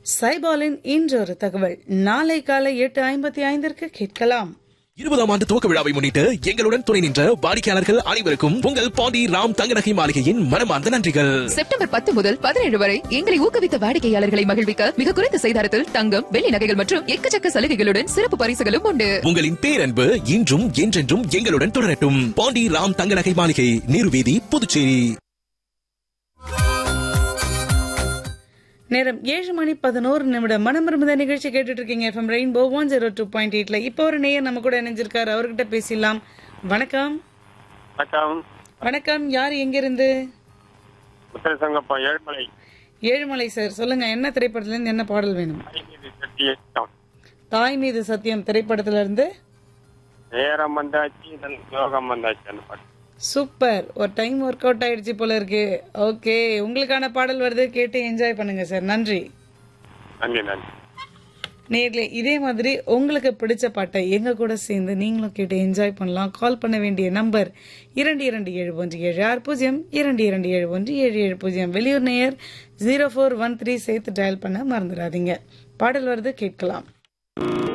சைபாலின் இன்றொரு தகவல் நாளை காலை எட்டு ஐம்பத்தி ஐந்திற்கு கேட்கலாம் இருபதாம் ஆண்டு துவக்க விழாவை முன்னிட்டு எங்களுடன் துணை நின்ற வாடிக்கையாளர்கள் அனைவருக்கும் உங்கள் பாண்டி ராம் தங்கநகை மாளிகையின் மனமார்ந்த நன்றிகள் செப்டம்பர் பத்து முதல் பதினேழு வரை எங்களை ஊக்குவித்த வாடிக்கையாளர்களை மகிழ்விக்க மிக குறைந்த செய்தாரத்தில் தங்கம் வெள்ளி நகைகள் மற்றும் எக்கச்சக்க சலுகைகளுடன் சிறப்பு பரிசுகளும் உண்டு உங்களின் பேரன்பு இன்றும் என்றென்றும் எங்களுடன் தொடரட்டும் பாண்டி ராம் தங்கநகை மாளிகை நீர்வீதி புதுச்சேரி நேரம் ஏழு மணி பதினோரு நிமிடம் மனமிருந்த நிகழ்ச்சி கேட்டுட்டு இருக்கீங்க FM rainbow one zero two point எயிட்ல இப்போ ஒரு நேயர் நம்ம கூட இணைஞ்சிருக்காரு அவர்கிட்ட பேசிடலாம் வணக்கம் வணக்கம் வணக்கம் யார் எங்கிருந்து முத்தரசங்கப்பா ஏழுமலை ஏழுமலை சார் சொல்லுங்க என்ன திரைப்படத்துல இருந்து என்ன பாடல் வேணும் ஐநூறு சத்தியம் தாய் மீது சத்தியம் திரைப்படத்துல இருந்து நேரம் வந்தாச்சு நல் யோகம் வந்தாச்சு அந்த பாட்டு சூப்பர் ஒரு டைம் ஒர்க் அவுட் ஆயிடுச்சு போல இருக்கு ஓகே உங்களுக்கான பாடல் வருது கேட்டு என்ஜாய் பண்ணுங்க சார் நன்றி நன்றி நன்றி நேர்ல இதே மாதிரி உங்களுக்கு பிடிச்ச பாட்டை எங்க கூட சேர்ந்து நீங்களும் கேட்டு என்ஜாய் பண்ணலாம் கால் பண்ண வேண்டிய நம்பர் இரண்டு இரண்டு ஏழு ஒன்று ஏழு ஆறு பூஜ்ஜியம் இரண்டு இரண்டு ஏழு ஒன்று ஏழு ஏழு பூஜ்ஜியம் வெளியூர் நேயர் ஜீரோ ஃபோர் ஒன் த்ரீ சேர்த்து டயல் பண்ண மறந்துடாதீங்க பாடல் வருது கேட்கலாம்